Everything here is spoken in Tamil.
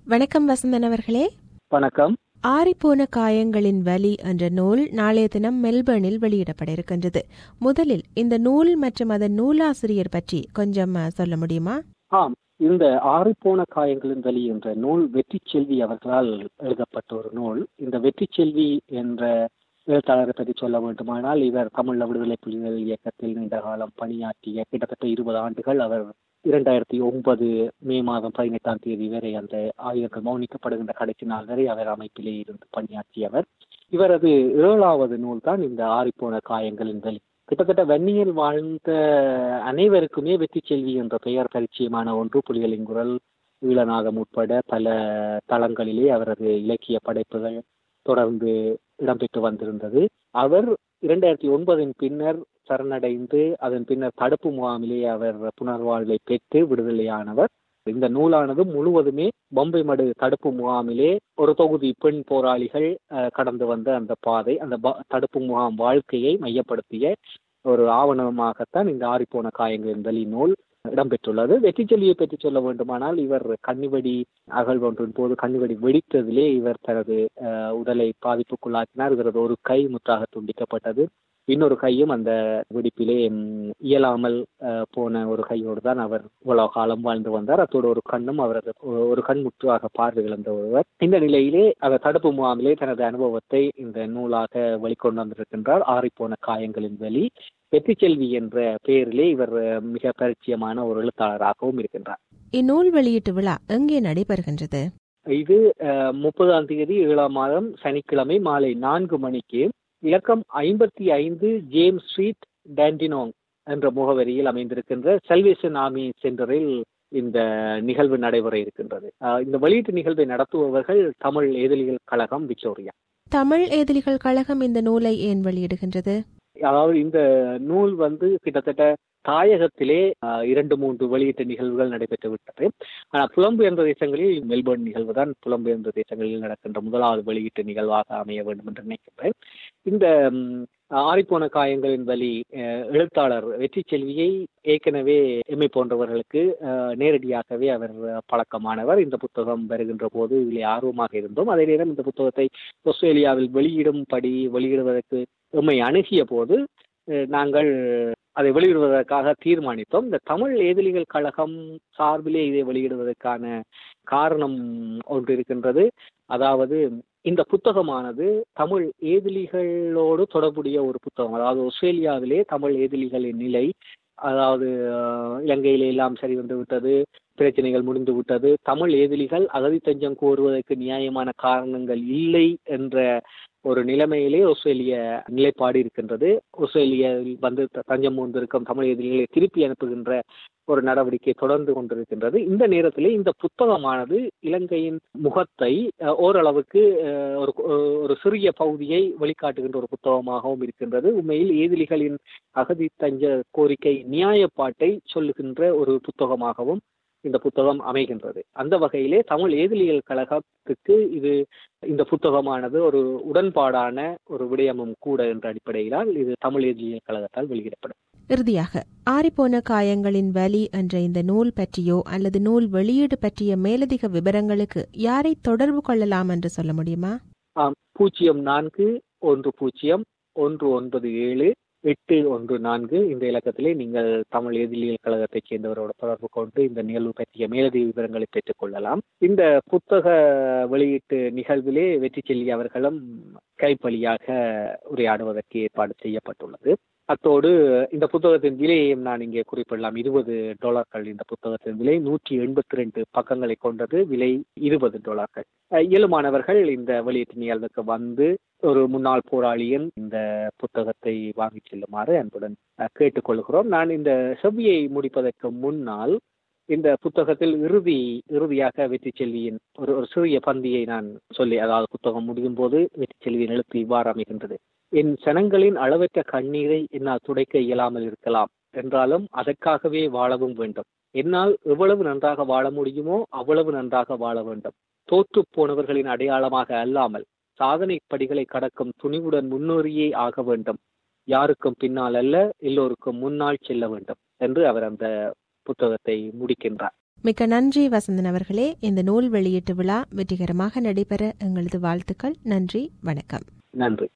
வணக்கம் வசந்தன் அவர்களே வணக்கம் ஆறிப்போன காயங்களின் வலி என்ற நூல் நாளைய தினம் மெல்பர்னில் வெளியிடப்பட இருக்கின்றது முதலில் இந்த நூல் மற்றும் அதன் நூலாசிரியர் பற்றி கொஞ்சம் அஹ், சொல்ல முடியுமா ஆம் இந்த ஆறிப்போன காயங்களின் வலி என்ற நூல் வெற்றி செல்வி அவர்களால் எழுதப்பட்ட ஒரு நூல் இந்த வெற்றி செல்வி என்ற எழுத்தாளரை பற்றி சொல்ல வேண்டுமானால் இவர் தமிழ் விடுதலை புலிகள் இயக்கத்தில் நீண்ட காலம் பணியாற்றிய கிட்டத்தட்ட இருபது ஆண்டுகள் அவர் இரண்டாயிரத்தி ஒன்பது மே மாதம் பதினெட்டாம் தேதி வரை அந்த ஆயுதங்கள் மௌனிக்கப்படுகின்ற கடைசி நாள் வரை அவர் அமைப்பிலே இருந்து பணியாற்றியவர் இவரது ஏழாவது நூல் தான் இந்த ஆறிப்போன காயங்களின் வலி கிட்டத்தட்ட வன்னியில் வாழ்ந்த அனைவருக்குமே வெற்றி செல்வி என்ற பெயர் பரிச்சயமான ஒன்று புலிகளின் குரல் ஈழநாதம் உட்பட பல தளங்களிலே அவரது இலக்கிய படைப்புகள் தொடர்ந்து இடம்பெற்று வந்திருந்தது அவர் இரண்டாயிரத்தி ஒன்பதின் பின்னர் சரணடைந்து அதன் பின்னர் தடுப்பு முகாமிலே அவர் புனர்வாழ்வை பெற்று விடுதலையானவர் இந்த நூலானது முழுவதுமே பொம்பை மடு தடுப்பு முகாமிலே ஒரு தொகுதி பெண் போராளிகள் அஹ், கடந்து வந்த அந்த பாதை அந்த ப- தடுப்பு முகாம் வாழ்க்கையை மையப்படுத்திய ஒரு ஆவணமாகத்தான் இந்த ஆறிப்போன காயங்களின் வழி நூல் இடம்பெற்றுள்ளது வெற்றிச்செல்வியை பற்றி சொல்ல வேண்டுமானால் இவர் கன்னிவெடி அகழ்வொன்றின் போது கன்னிவெடி வெடித்ததிலே இவர் தனது அஹ், உடலை பாதிப்புக்குள்ளாக்கினார் இவரது ஒரு கை முற்றாக துண்டிக்கப்பட்டது இன்னொரு கையும் அந்த வெடிப்பிலே ம், இயலாமல் அஹ், போன ஒரு கையோடு தான் அவர் இவ்வளவு காலம் வாழ்ந்து வந்தார் அத்தோடு ஒரு கண்ணும் அவரது ஒ- ஒரு கண் முற்றாக பார்வை இழந்த ஒருவர் இந்த நிலையிலே அவர் தடுப்பு முகாமிலே தனது அனுபவத்தை இந்த நூலாக வெளிக்கொண்டு வந்திருக்கின்றார் ஆறிப்போன காயங்களின் வழி வெற்றி செல்வி என்ற பெயரிலே இவர் அஹ், மிக பரிச்சயமான ஒரு எழுத்தாளராகவும் இருக்கின்றார் இந்நூல் வெளியீட்டு விழா எங்கே நடைபெறுகின்றது இது அஹ், முப்பதாம் தேதி ஏழாம் மாதம் சனிக்கிழமை மாலை நான்கு மணிக்கு இலக்கம் ஐம்பத்தி ஐந்து ஜேம்ஸ் ஸ்ட்ரீட் டேண்டினோங் என்ற முகவரியில் அமைந்திருக்கின்ற செல்வேஷன் ஆர்மி சென்டரில் இந்த நிகழ்வு நடைபெற இருக்கின்றது அஹ், இந்த வெளியீட்டு நிகழ்வை நடத்துபவர்கள் தமிழ் எதிரிகள் கழகம் விக்டோரியா தமிழ் ஏதிலிகள் கழகம் இந்த நூலை ஏன் வெளியிடுகின்றது அதாவது இந்த நூல் வந்து கிட்டத்தட்ட தாயகத்திலே அஹ், இரண்டு மூன்று வெளியீட்டு நிகழ்வுகள் நடைபெற்று விட்டது ஆனால் புலம்பெயர்ந்த தேசங்களில் மெல்பர்ன் நிகழ்வு தான் புலம்பெயர்ந்த தேசங்களில் நடக்கின்ற முதலாவது வெளியீட்டு நிகழ்வாக அமைய வேண்டும் என்று நினைக்கின்றேன் இந்த ம், ஆறிப்போன காயங்களின் வழி அஹ், எழுத்தாளர் வெற்றி செல்வியை ஏற்கனவே எம்மை போன்றவர்களுக்கு அஹ், நேரடியாகவே அவர் பழக்கமானவர் இந்த புத்தகம் வருகின்ற போது இதிலே ஆர்வமாக இருந்தோம் அதே நேரம் இந்த புத்தகத்தை ஆஸ்திரேலியாவில் வெளியிடும்படி வெளியிடுவதற்கு எம்மை அணுகிய போது அஹ், நாங்கள் அதை வெளியிடுவதற்காக தீர்மானித்தோம் இந்த தமிழ் ஏதிலிகள் கழகம் சார்பிலே இதை வெளியிடுவதற்கான காரணம் ஒன்று இருக்கின்றது அதாவது இந்த புத்தகமானது தமிழ் ஏதிலிகளோடு தொடர்புடைய ஒரு புத்தகம் அதாவது ஆஸ்திரேலியாவிலே தமிழ் ஏதிலிகளின் நிலை அதாவது அஹ், இலங்கையிலே எல்லாம் சரி வந்து விட்டது பிரச்சனைகள் முடிந்து விட்டது தமிழ் ஏதிலிகள் அகதி தஞ்சம் கோருவதற்கு நியாயமான காரணங்கள் இல்லை என்ற ஒரு நிலைமையிலே ஆஸ்திரேலிய நிலைப்பாடு இருக்கின்றது ஆஸ்திரேலியாவில் வந்து த- தஞ்சம் வந்திருக்கும் தமிழ் எதிரிகளை திருப்பி அனுப்புகின்ற ஒரு நடவடிக்கை தொடர்ந்து கொண்டிருக்கின்றது இந்த நேரத்திலே இந்த புத்தகமானது இலங்கையின் முகத்தை அஹ், ஓரளவுக்கு அஹ், ஒரு ஒரு சிறிய பகுதியை வெளிக்காட்டுகின்ற ஒரு புத்தகமாகவும் இருக்கின்றது உண்மையில் ஏதிலிகளின் அகதி தஞ்ச கோரிக்கை நியாயப்பாட்டை சொல்லுகின்ற ஒரு புத்தகமாகவும் இந்த புத்தகம் அமைகின்றது அந்த வகையிலே தமிழ் ஏதிலியல் கழகத்துக்கு இது இந்த புத்தகமானது ஒரு உடன்பாடான ஒரு விடயமும் கூட என்ற அடிப்படையிலால் இது தமிழ் ஏதிலியல் கழகத்தால் வெளியிடப்படும் இறுதியாக ஆறிப்போன காயங்களின் வலி என்ற இந்த நூல் பற்றியோ அல்லது நூல் வெளியீடு பற்றிய மேலதிக விவரங்களுக்கு யாரை தொடர்பு கொள்ளலாம் என்று சொல்ல முடியுமா ஆம் பூஜ்ஜியம் நான்கு ஒன்று பூஜ்ஜியம் ஒன்று ஒன்பது ஏழு எட்டு ஒன்று நான்கு இந்த இலக்கத்திலே நீங்கள் தமிழ் எதிரியல் கழகத்தைச் சேர்ந்தவரோட தொடர்பு கொண்டு இந்த நிகழ்வு பற்றிய மேலதிக விவரங்களை பெற்றுக் கொள்ளலாம் இந்த புத்தக வெளியீட்டு நிகழ்விலே வெற்றி செல்வி அவர்களும் கைப்பலியாக உரையாடுவதற்கு ஏற்பாடு செய்யப்பட்டுள்ளது அத்தோடு இந்த புத்தகத்தின் விலையையும் நான் இங்கே குறிப்பிடலாம் இருபது டாலர்கள் இந்த புத்தகத்தின் விலை நூற்றி எண்பத்தி ரெண்டு பக்கங்களை கொண்டது விலை இருபது டாலர்கள் அஹ், இயலுமானவர்கள் இந்த வெளியீட்டு நிகழ்வுக்கு வந்து ஒரு முன்னாள் போராளியின் இந்த புத்தகத்தை வாங்கிச் செல்லுமாறு அன்புடன் அஹ், கேட்டுக்கொள்கிறோம் நான் இந்த செவ்வியை முடிப்பதற்கு முன்னால் இந்த புத்தகத்தில் இறுதி இறுதியாக வெற்றி செல்வியின் ஒரு ஒரு சிறிய பந்தியை நான் சொல்லி அதாவது புத்தகம் முடியும் போது வெற்றி செல்வியின் எழுத்து இவ்வாறு அமைகின்றது என் சனங்களின் அளவற்ற கண்ணீரை என்னால் துடைக்க இயலாமல் இருக்கலாம் என்றாலும் அதற்காகவே வாழவும் வேண்டும் என்னால் எவ்வளவு நன்றாக வாழ முடியுமோ அவ்வளவு நன்றாக வாழ வேண்டும் தோற்று போனவர்களின் அடையாளமாக அல்லாமல் சாதனை படிகளை கடக்கும் துணிவுடன் முன்னேறியே ஆக வேண்டும் யாருக்கும் பின்னால் அல்ல எல்லோருக்கும் முன்னால் செல்ல வேண்டும் என்று அவர் அந்த புத்தகத்தை முடிக்கின்றார் மிக்க நன்றி வசந்தன் அவர்களே இந்த நூல் வெளியீட்டு விழா வெற்றிகரமாக நடைபெற எங்களது வாழ்த்துக்கள் நன்றி வணக்கம் நன்றி